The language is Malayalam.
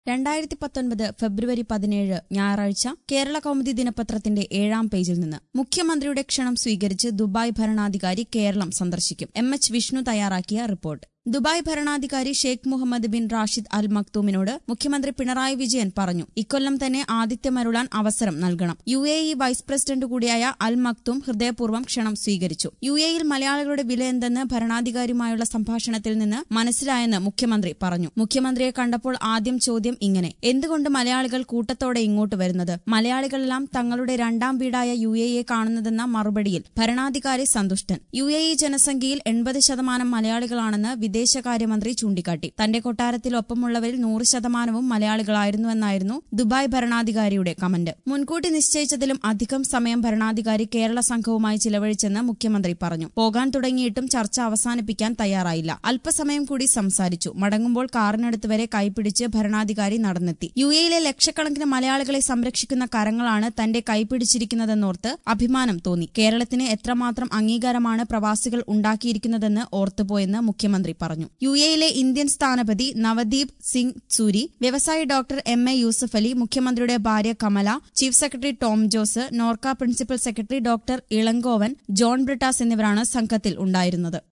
രണ്ടായിരത്തി പത്തൊൻപത് ഫെബ്രുവരി പതിനേഴ് ഞായറാഴ്ച കേരള കൗമുദി ദിനപത്രത്തിന്റെ ഏഴാം പേജിൽ നിന്ന് മുഖ്യമന്ത്രിയുടെ ക്ഷണം സ്വീകരിച്ച് ദുബായ് ഭരണാധികാരി കേരളം സന്ദർശിക്കും എം എച്ച് വിഷ്ണു തയ്യാറാക്കിയ റിപ്പോർട്ട് ദുബായ് ഭരണാധികാരി Sheikh Mohammed bin Rashid Al മക്തൂമിനോട് മുഖ്യമന്ത്രി പിണറായി വിജയൻ പറഞ്ഞു ഇക്കൊല്ലം തന്നെ ആതിഥ്യമരുളാൻ അവസരം നൽകണം U A E vice president കൂടിയായ അൽ മക്തൂം ഹൃദയപൂർവ്വം ക്ഷണം സ്വീകരിച്ചു യു എയിൽ മലയാളികളുടെ വില എന്തെന്ന് ഭരണാധികാരിയുമായുള്ള സംഭാഷണത്തിൽ നിന്ന് മനസ്സിലായെന്ന് മുഖ്യമന്ത്രി പറഞ്ഞു മുഖ്യമന്ത്രിയെ കണ്ടപ്പോൾ ആദ്യം ചോദ്യം ഇങ്ങനെ എന്തുകൊണ്ട് മലയാളികൾ കൂട്ടത്തോടെ ഇങ്ങോട്ട് വരുന്നത് മലയാളികളെല്ലാം തങ്ങളുടെ രണ്ടാം വീടായ യു എ ഇയെ കാണുന്നതെന്ന മറുപടിയിൽ ഭരണാധികാരി സന്തുഷ്ടൻ യു എ ഇ ജനസംഖ്യയിൽ എൺപത് ശതമാനം മലയാളികളാണെന്ന് വിദേശകാര്യമന്ത്രി ചൂണ്ടിക്കാട്ടി തന്റെ കൊട്ടാരത്തിൽ ഒപ്പമുള്ളവരിൽ നൂറ് ശതമാനവും മലയാളികളായിരുന്നുവെന്നായിരുന്നു ദുബായ് ഭരണാധികാരിയുടെ കമന്റ് മുൻകൂട്ടി നിശ്ചയിച്ചതിലും അധികം സമയം ഭരണാധികാരി കേരള സംഘവുമായി ചിലവഴിച്ചെന്ന് മുഖ്യമന്ത്രി പറഞ്ഞു പോകാൻ തുടങ്ങിയിട്ടും ചർച്ച അവസാനിപ്പിക്കാൻ തയ്യാറായില്ല അല്പസമയം കൂടി സംസാരിച്ചു മടങ്ങുമ്പോൾ കാറിനടുത്ത് വരെ കൈപിടിച്ച് ഭരണാധികാരി നടന്നെത്തി യു എയിലെ ലക്ഷക്കണക്കിന് മലയാളികളെ സംരക്ഷിക്കുന്ന കരങ്ങളാണ് തന്റെ കൈപിടിച്ചിരിക്കുന്നതെന്നോർത്ത് അഭിമാനം തോന്നി കേരളത്തിന് എത്രമാത്രം അംഗീകാരമാണ് പ്രവാസികൾ ഉണ്ടാക്കിയിരിക്കുന്നതെന്ന് ഓർത്തുപോയെന്ന് മുഖ്യമന്ത്രി പറഞ്ഞു യു എയിലെ ഇന്ത്യൻ സ്ഥാനപതി നവദീപ് സിംഗ് സൂരി വ്യവസായി doctor M A Yusuff Ali മുഖ്യമന്ത്രിയുടെ ഭാര്യ Kamala chief secretary Tom Jose Norka principal secretary doctor Elangovan John Brittas എന്നിവരാണ് സംഘത്തിൽ ഉണ്ടായിരുന്നത്